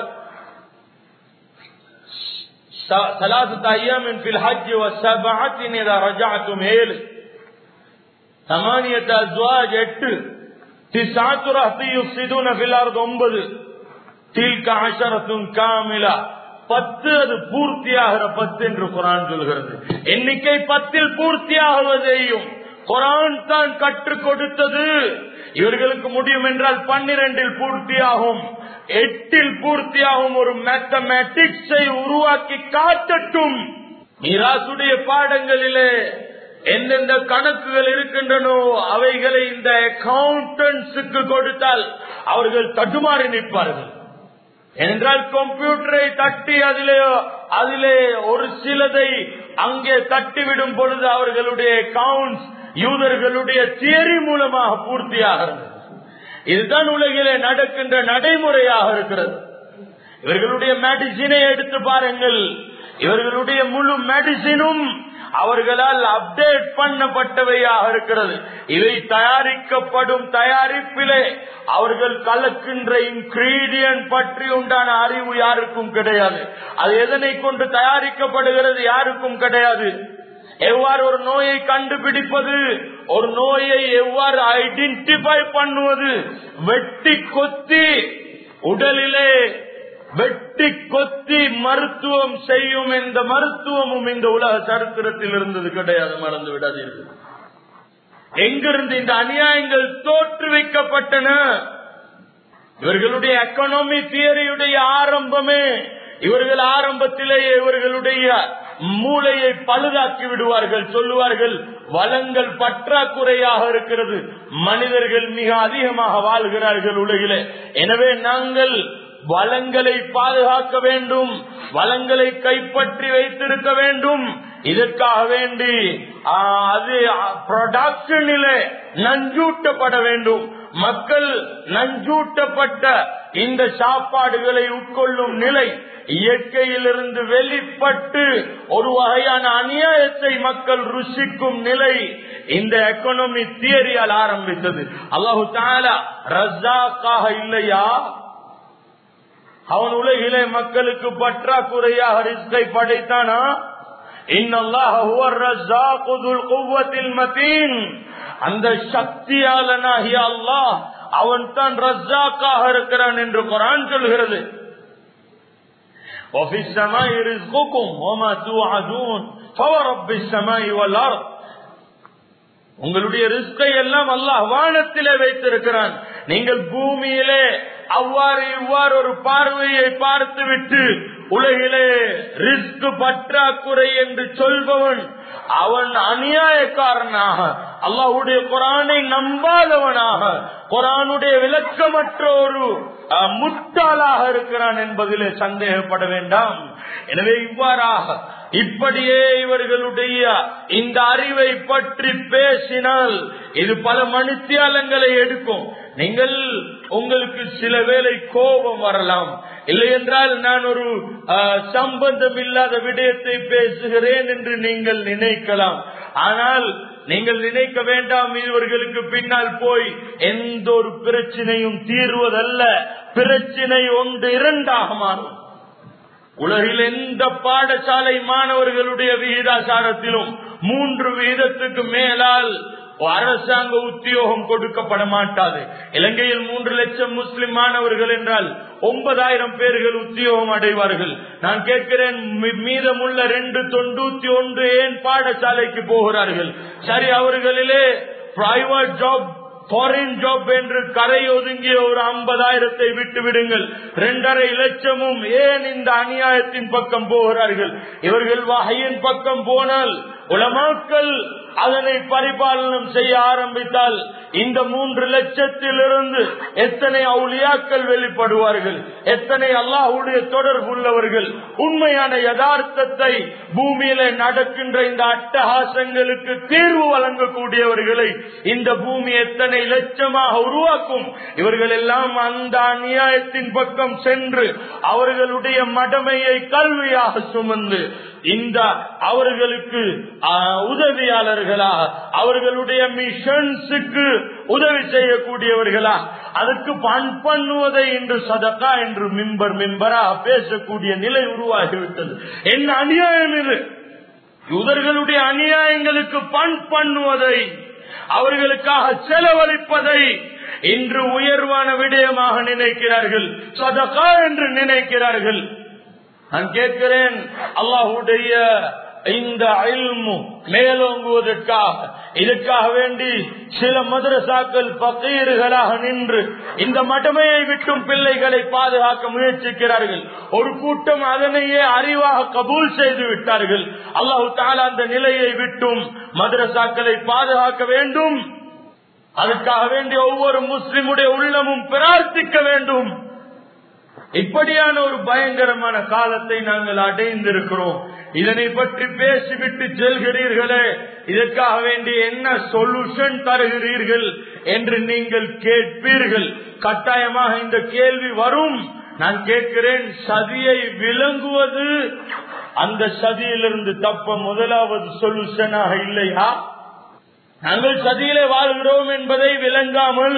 ثلاثة أيام في الحج وسبعة إذا رجعتم إليه ثمانية أزواج எட்டு تسعة رهط يفسدون في الأرض ஒன்பது تلك عشرة كاملة பத்து அது பூர்த்தியாகிற பத்து என்று குரான் சொல்கிறது எண்ணிக்கை பத்தில் பூர்த்தியாகுவதையும் குரான் தான் கற்றுக் கொடுத்தது இவர்களுக்கு முடியும் என்றால் பன்னிரண்டில் பூர்த்தியாகும் எட்டில் பூர்த்தியாகும் ஒரு மேத்தமேட்டிக்ஸை உருவாக்கி காட்டட்டும் மீராசுடைய பாடங்களிலே எந்தெந்த கணக்குகள் இருக்கின்றனோ அவைகளை இந்த அக்கௌண்டன்ஸுக்கு கொடுத்தால் அவர்கள் தட்டுமாறி நிற்பார்கள் என்றால் கம்ப்யூட்டரை தட்டி அதிலே அதிலே ஒரு சிலதை அங்கே தட்டிவிடும் பொழுது அவர்களுடைய அக்கவுண்ட்ஸ் யூதர்களுடைய தியரி மூலமாக பூர்த்தியாகிறது இதுதான் உலகிலே நடக்கின்ற நடைமுறையாக இருக்கிறது இவர்களுடைய மெடிசினை எடுத்து பாருங்கள் இவர்களுடைய முழு மெடிசினும் அவர்களால் அப்டேட் பண்ணப்பட்டவையாக இருக்கிறது இவை தயாரிக்கப்படும் தயாரிப்பிலே அவர்கள் கலக்கின்ற இன்கிரீடியன்ட் பற்றி உண்டான அறிவு யாருக்கும் கிடையாது அது எதனை கொண்டு தயாரிக்கப்படுகிறது யாருக்கும் கிடையாது எவ்வாறு ஒரு நோயை கண்டுபிடிப்பது ஒரு நோயை எவ்வாறு ஐடென்டிஃபை பண்ணுவது வெட்டி கொத்தி உடலிலே வெட்டி கொத்தி மருத்துவம் செய்யும் எந்த மருத்துவமும் இந்த உலக சரித்திரத்தில் இருந்தது கிடையாது மறந்து விடாதீர்கள் எங்கிருந்து இந்த அநியாயங்கள் தோற்றுவிக்கப்பட்டன இவர்களுடைய எக்கனாமி தியரியுடைய ஆரம்பமே இவர்கள் ஆரம்பத்திலேயே இவர்களுடைய மூளையை பழுதாக்கி விடுவார்கள் சொல்லுவார்கள் வளங்கள் பற்றாக்குறையாக இருக்கிறது மனிதர்கள் மிக அதிகமாக வாழ்கிறார்கள் உலகிலே எனவே நாங்கள் வளங்களை பாதுகாக்க வேண்டும் வளங்களை கைப்பற்றி வைத்திருக்க வேண்டும் இதற்காக வேண்டி அது ப்ரொடக்ஷனிலே நஞ்சூட்டப்பட வேண்டும் மக்கள் நஞ்சூட்டப்பட்ட இந்த சாப்பாடுகளை உட்கொள்ளும் நிலை இயற்கையிலிருந்து வெளிப்பட்டு ஒரு வகையான அநியாயத்தை மக்கள் ருசிக்கும் நிலை இந்த எக்கனாமி தியரியால் ஆரம்பித்தது அல்லாஹு தாலா ரஜாக்காக இல்லையா அவன் உலகிலே மக்களுக்கு பற்றாக்குறையாக ரிஸ்கை படைத்தானா அந்த சக்தியாளனாகிய அல்லாஹ் அவன் தான் ரஜாக்காக இருக்கிறான் என்று குரான் சொல்கிறது وفي السماء رزقكم وما توعدون فورب السماء والارض உங்களுடைய ரிஸ்கை எல்லாம் அல்லாஹ் வானத்திலே வைத்திருக்கிறான் நீங்கள் பூமியிலே அவ்வாறு இவ்வாறு ஒரு பார்வையை பார்த்துவிட்டு உலகிலே ரிஸ்க் பற்றாக்குறை என்று சொல்பவன் அவன் அநியாயக்காரனாக அல்லாஹுடைய குரானை நம்பாதவனாக குரானுடைய விளக்கமற்ற ஒரு முட்டாளாக இருக்கிறான் என்பதிலே சந்தேகப்பட வேண்டாம் எனவே இவ்வாறாக இப்படியே இவர்களுடைய இந்த அறிவை பற்றி பேசினால் இது பல மணித்தியாலங்களை எடுக்கும் நீங்கள் உங்களுக்கு சில வேளை கோபம் வரலாம் இல்லை என்றால் நான் ஒரு சம்பந்தம் இல்லாத விடயத்தை பேசுகிறேன் என்று நீங்கள் நினைக்கலாம் ஆனால் நீங்கள் நினைக்க வேண்டாம் இவர்களுக்கு பின்னால் போய் எந்த ஒரு பிரச்சனையும் தீர்வதல்ல பிரச்சனை ஒன்று இரண்டாக மாறும் உலகில் எந்த பாடசாலை மாணவர்களுடைய விகிதாசாரத்திலும் மூன்று விகிதத்துக்கு மேலால் அரசாங்க உத்தியோகம் கொடுக்கப்பட மாட்டாது இலங்கையில் மூன்று லட்சம் முஸ்லிம் மாணவர்கள் என்றால் ஒன்பதாயிரம் பேர்கள் உத்தியோகம் அடைவார்கள் நான் கேட்கிறேன் மீதமுள்ள ரெண்டு தொண்ணூத்தி ஒன்று ஏன் பாடசாலைக்கு போகிறார்கள் சரி அவர்களிலே பிரைவேட் ஜாப் ஃபாரின் ஜாப் என்று கரை ஒதுங்கிய ஒரு ஐம்பதாயிரத்தை விட்டு விடுங்கள் இரண்டரை லட்சமும் ஏன் இந்த அநியாயத்தின் பக்கம் போகிறார்கள் இவர்கள் வகையின் பக்கம் போனால் உலமாக்கள் அதனை பரிபாலனம் செய்ய ஆரம்பித்தால் இந்த மூன்று லட்சத்திலிருந்து எத்தனை அவுளியாக்கள் வெளிப்படுவார்கள் எத்தனை அல்லாஹுடைய தொடர்புள்ளவர்கள் உண்மையான யதார்த்தத்தை பூமியில நடக்கின்ற இந்த அட்டகாசங்களுக்கு தீர்வு வழங்கக்கூடியவர்களை இந்த பூமி எத்தனை லட்சமாக உருவாக்கும் இவர்கள் எல்லாம் அந்த அநியாயத்தின் பக்கம் சென்று அவர்களுடைய மடமையை கல்வியாக சுமந்து இந்த அவர்களுக்கு உதவியாளர்களா அவர்களுடைய மிஷன்ஸுக்கு உதவி செய்யக்கூடியவர்களா அதுக்கு பண் பண்ணுவதை இன்று சதக்கா என்று மிம்பர் மிம்பரா பேசக்கூடிய நிலை உருவாகிவிட்டது என்ன அநியாயம் இது யூதர்களுடைய அநியாயங்களுக்கு பண் பண்ணுவதை அவர்களுக்காக செலவழிப்பதை இன்று உயர்வான விடயமாக நினைக்கிறார்கள் சதகா என்று நினைக்கிறார்கள் நான் கேட்கிறேன் அல்லாஹுடைய இந்த அயல்மு மேலோங்குவதற்காக இதற்காக வேண்டி சில மதுரசாக்கள் பக்கீர்களாக நின்று இந்த மடமையை விட்டும் பிள்ளைகளை பாதுகாக்க முயற்சிக்கிறார்கள் ஒரு கூட்டம் அதனையே அறிவாக கபூல் செய்து விட்டார்கள் அல்லாஹு தாலா அந்த நிலையை விட்டும் மதுரசாக்களை பாதுகாக்க வேண்டும் அதுக்காக வேண்டிய ஒவ்வொரு முஸ்லிமுடைய உள்ளமும் பிரார்த்திக்க வேண்டும் இப்படியான ஒரு பயங்கரமான காலத்தை நாங்கள் அடைந்திருக்கிறோம் இதனை பற்றி பேசிவிட்டு செல்கிறீர்களே இதற்காக வேண்டி என்ன சொல்யூஷன் தருகிறீர்கள் என்று நீங்கள் கேட்பீர்கள் கட்டாயமாக இந்த கேள்வி வரும் நான் கேட்கிறேன் சதியை விளங்குவது அந்த சதியிலிருந்து தப்ப முதலாவது சொல்யூஷனாக இல்லையா நாங்கள் சதியிலே வாழ்கிறோம் என்பதை விளங்காமல்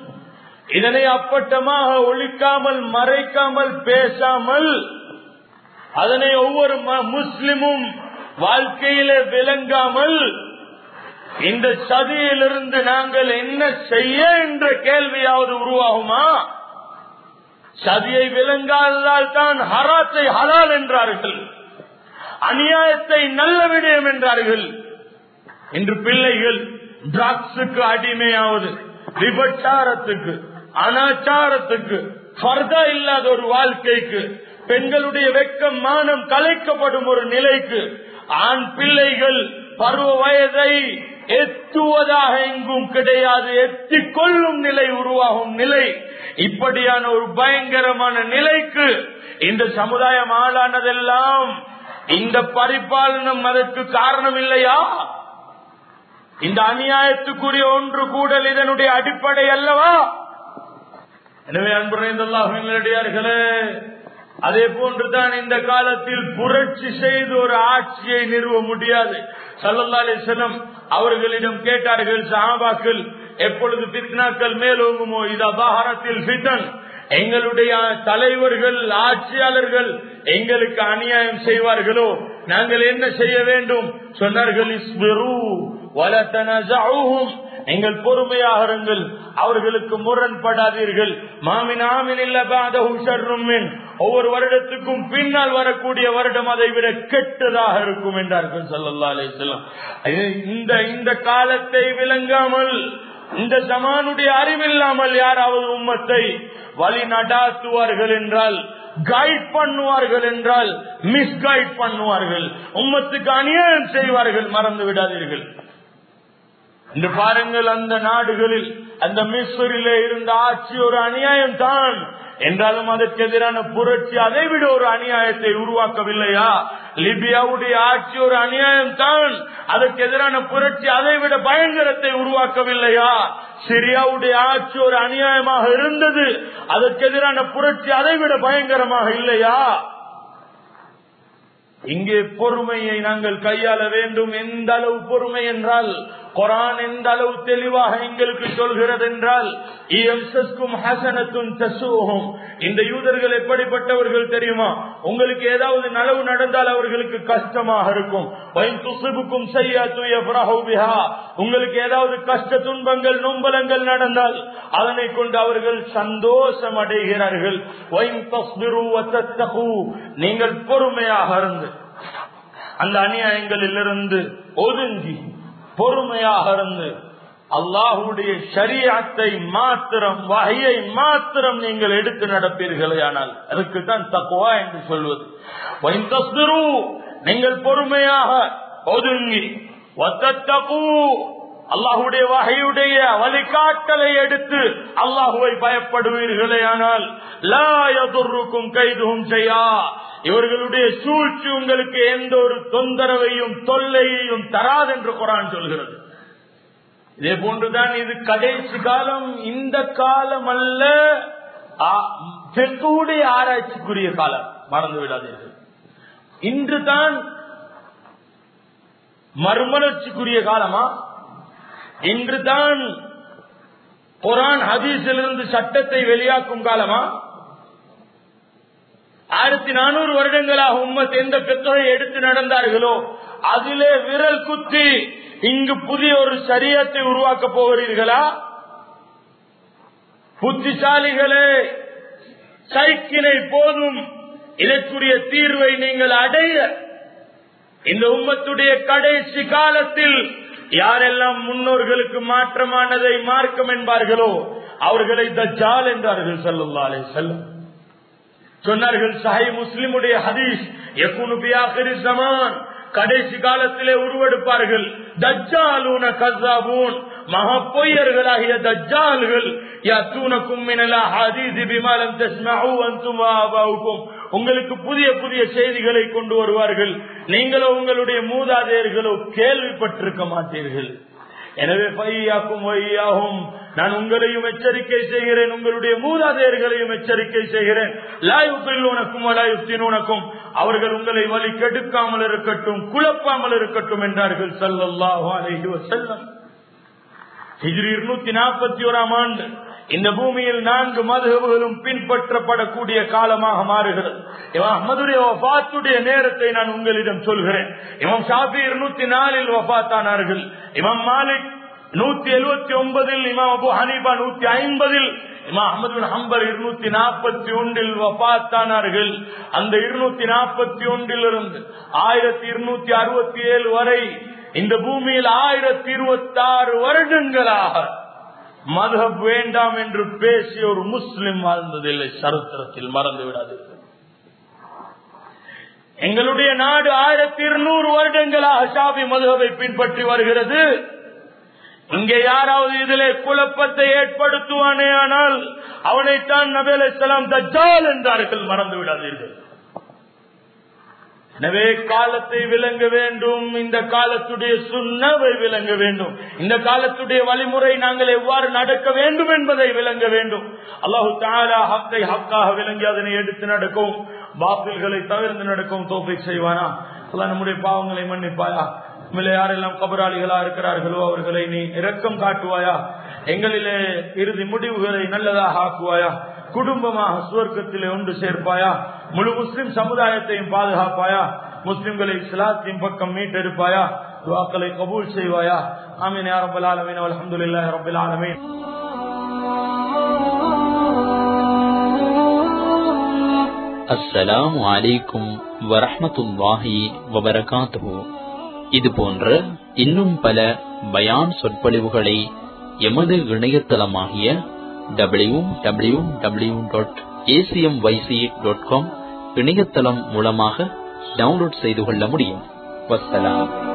இதனை அப்பட்டமாக ஒழிக்காமல் மறைக்காமல் பேசாமல் அதனை ஒவ்வொரு முஸ்லிமும் வாழ்க்கையில விளங்காமல் இந்த சதியிலிருந்து நாங்கள் என்ன செய்ய என்ற கேள்வியாவது உருவாகுமா சதியை விளங்காததால் தான் ஹராத்தை ஹலால் என்றார்கள் அநியாயத்தை நல்ல விடயம் என்றார்கள் இன்று பிள்ளைகள் டிரக்ஸுக்கு அடிமையாவது விபச்சாரத்துக்கு அனாச்சாரத்துக்கு பர்தா இல்லாத ஒரு வாழ்க்கைக்கு பெண்களுடைய வெக்கம் மானம் கலைக்கப்படும் ஒரு நிலைக்கு ஆண் பிள்ளைகள் பருவ வயதை எத்துவதாக எங்கும் கிடையாது எத்திக் கொள்ளும் நிலை உருவாகும் நிலை இப்படியான ஒரு பயங்கரமான நிலைக்கு இந்த சமுதாயம் ஆளானதெல்லாம் இந்த பரிபாலனம் அதற்கு காரணம் இல்லையா இந்த அநியாயத்துக்குரிய ஒன்று கூடல் இதனுடைய அடிப்படை அல்லவா எனவே அன்புரைந்தல்லாஹர்களே அதே போன்றுதான் இந்த காலத்தில் புரட்சி செய்து ஒரு ஆட்சியை நிறுவ முடியாது சல்லல்லா அலிசலம் அவர்களிடம் கேட்டார்கள் சஹாபாக்கள் எப்பொழுது பித்னாக்கள் மேலோங்குமோ இது அபாரத்தில் பித்தன் எங்களுடைய தலைவர்கள் ஆட்சியாளர்கள் எங்களுக்கு அநியாயம் செய்வார்களோ நாங்கள் என்ன செய்ய வேண்டும் சொன்னார்கள் நீங்கள் பொறுமையாக இருங்கள் அவர்களுக்கு முரண்படாதீர்கள் மாமின் ஆமின் இல்ல ஒவ்வொரு வருடத்துக்கும் பின்னால் வரக்கூடிய வருடம் அதை விட கெட்டதாக இருக்கும் என்றார்கள் சல்லல்லா அலிஸ்லாம் இந்த இந்த காலத்தை விளங்காமல் இந்த ஜமானுடைய அறிவில்லாமல் யாராவது உம்மத்தை வழி நடாத்துவார்கள் என்றால் கைட் பண்ணுவார்கள் என்றால் மிஸ்கைட் பண்ணுவார்கள் உம்மத்துக்கு அநியாயம் செய்வார்கள் மறந்து விடாதீர்கள் இன்று பாருங்கள் அந்த நாடுகளில் அந்த மிஸ்ரிலே இருந்த ஆட்சி ஒரு அநியாயம் தான் என்றாலும் அதற்கு எதிரான புரட்சி அதை விட ஒரு அநியாயத்தை உருவாக்கவில்லையா லிபியாவுடைய ஆட்சி ஒரு அநியாயம் தான் அதற்கு எதிரான புரட்சி அதை விட பயங்கரத்தை உருவாக்கவில்லையா சிரியாவுடைய ஆட்சி ஒரு அநியாயமாக இருந்தது அதற்கு எதிரான புரட்சி அதை விட பயங்கரமாக இல்லையா இங்கே பொறுமையை நாங்கள் கையாள வேண்டும் எந்த அளவு பொறுமை என்றால் குரான் எந்த அளவு தெளிவாக எங்களுக்கு சொல்கிறது என்றால் இந்த யூதர்கள் எப்படிப்பட்டவர்கள் தெரியுமா உங்களுக்கு ஏதாவது நலவு நடந்தால் அவர்களுக்கு கஷ்டமாக இருக்கும் உங்களுக்கு ஏதாவது கஷ்ட துன்பங்கள் நொம்பலங்கள் நடந்தால் அதனை கொண்டு அவர்கள் சந்தோஷம் அடைகிறார்கள் நீங்கள் பொறுமையாக இருந்து அந்த அநியாயங்களில் இருந்து ஒதுங்கி பொறுமையாக இருந்து அல்லாஹுடைய சரியத்தை மாத்திரம் வகையை மாத்திரம் நீங்கள் எடுத்து நடப்பீர்களே ஆனால் அதுக்கு தான் தக்குவா என்று சொல்வது நீங்கள் பொறுமையாக ஒதுங்கி அல்லாஹுடைய வகையுடைய வழிகாட்டலை எடுத்து அல்லாஹுவை பயப்படுவீர்களே ஆனால் லாயதுருக்கும் கைதும் செய்யா இவர்களுடைய சூழ்ச்சி உங்களுக்கு எந்த ஒரு தொந்தரவையும் தொல்லையையும் தராது என்று குரான் சொல்கிறது இதே போன்றுதான் இது கடைசி காலம் இந்த காலம் அல்ல தெற்குடைய ஆராய்ச்சிக்குரிய காலம் மறந்து விடாதீர்கள் இன்றுதான் மறுமலர்ச்சிக்குரிய காலமா இன்றுதான் குரான் ஹதீஸிலிருந்து சட்டத்தை வெளியாக்கும் காலமா ஆயிரத்தி நானூறு வருடங்களாக உம்மத் எந்த பெத்தொகை எடுத்து நடந்தார்களோ அதிலே விரல் குத்தி இங்கு புதிய ஒரு சரியத்தை உருவாக்க போகிறீர்களா புத்திசாலிகளே சைக்கினை போதும் இதற்குரிய தீர்வை நீங்கள் அடைய இந்த உம்மத்துடைய கடைசி காலத்தில் யாரெல்லாம் முன்னோர்களுக்கு மாற்றமானதை மார்க்கம் என்பார்களோ அவர்களை தஜால் என்றார்கள் சல்லுல்லாலே செல்லும் சொன்னார்கள் சஹை முஸ்லிமுடைய ஹதீஸ் எக்குனுபியாக்கிரி சமான் கடைசி காலத்திலே உருவெடுப்பார்கள் தஜ்ஜாலூன கசாபூன் மகா பொய்யர்களாகிய தஜ்ஜால்கள் யத்தூனக்கும் மினலா ஹதீஸ் பிமாலம் தஸ்மஹு அன்தும் வஆபாவுக்கும் உங்களுக்கு புதிய புதிய செய்திகளை கொண்டு வருவார்கள் நீங்களோ உங்களுடைய மூதாதையர்களோ கேள்விப்பட்டிருக்க மாட்டீர்கள் எனவே பையாக்கும் வையாகும் நான் உங்களையும் எச்சரிக்கை செய்கிறேன் உங்களுடைய மூதாதையர்களையும் எச்சரிக்கை செய்கிறேன் லாயுக்கும் லாயுத்தினுனக்கும் அவர்கள் உங்களை வழி கெடுக்காமல் இருக்கட்டும் குழப்பாமல் இருக்கட்டும் என்றார்கள் சல்லல்லாஹு அலைஹி வஸல்லம் ஹிஜ்ரி இருநூத்தி நாற்பத்தி ஓராம் ஆண்டு இந்த பூமியில் நான்கு மதுகபுகளும் பின்பற்றப்படக்கூடிய காலமாக மாறுகிறது இவன் அஹமதுடைய வபாத்துடைய நேரத்தை நான் உங்களிடம் சொல்கிறேன் இவன் ஷாபி இருநூத்தி நாலில் வபாத்தானார்கள் இவன் மாலிக் நூத்தி எழுபத்தி ஒன்பதில் இமாம் அபு ஹனீபா நூத்தி ஐம்பதில் இமாம் அஹமது ஹம்பர் இருநூத்தி நாற்பத்தி ஒன்றில் வபாத்தானார்கள் அந்த இருநூத்தி நாற்பத்தி ஒன்றில் இருந்து ஆயிரத்தி இருநூத்தி அறுபத்தி ஏழு வரை இந்த பூமியில் ஆயிரத்தி இருபத்தி ஆறு வருடங்களாக மதப் வேண்டாம் என்று பேசிய ஒரு முஸ்லிம் வாழ்ந்ததில்லை சரித்திரத்தில் மறந்து விடாதீர்கள் எங்களுடைய நாடு ஆயிரத்தி இருநூறு வருடங்களாக ஷாபி மதுகவை பின்பற்றி வருகிறது இங்கே யாராவது இதிலே குழப்பத்தை ஏற்படுத்துவானே ஆனால் அவனைத்தான் நபேலை சலாம் தஜால் என்றார்கள் மறந்து விடாதீர்கள் எனவே காலத்தை விளங்க வேண்டும் இந்த காலத்துடைய சுண்ணவை விளங்க வேண்டும் இந்த காலத்துடைய வழிமுறை நாங்கள் எவ்வாறு நடக்க வேண்டும் என்பதை விளங்க வேண்டும் அல்லாஹு தாலா ஹக்கை ஹக்காக விளங்கி அதனை எடுத்து நடக்கும் பாப்பில்களை தவிர்த்து நடக்கும் தோப்பை செய்வானா அல்ல நம்முடைய பாவங்களை மன்னிப்பாயா உண்மையிலே யாரெல்லாம் கபராளிகளா இருக்கிறார்களோ அவர்களை நீ இரக்கம் காட்டுவாயா எங்களிலே இறுதி முடிவுகளை நல்லதாக ஆக்குவாயா குடும்பமாக சுவர்க்கத்திலே ஒன்று சேர்ப்பாயா முழு முஸ்லிம் சமுதாயத்தையும் பாதுகாப்பாயா முஸ்லிம்களை இஸ்லாத்தின் பக்கம் மீட்டெடுப்பாயா துவாக்களை கபூல் செய்வாயா ஆமீன் யா ரப்பல் ஆலமீன் அல்ஹம்துலில்லாஹி ரப்பில் ஆலமீன் அஸ்ஸலாமு அலைக்கும் வரஹ்மத்துல்லாஹி வபரகாத்துஹு இது போன்ற இன்னும் பல பயான் சொற்பொழிவுகளை எமது இணையதளமாகிய W W W dot ACM YC dot com இணையதளம் மூலமாக டவுன்லோட் செய்து கொள்ள முடியும் வசலாம்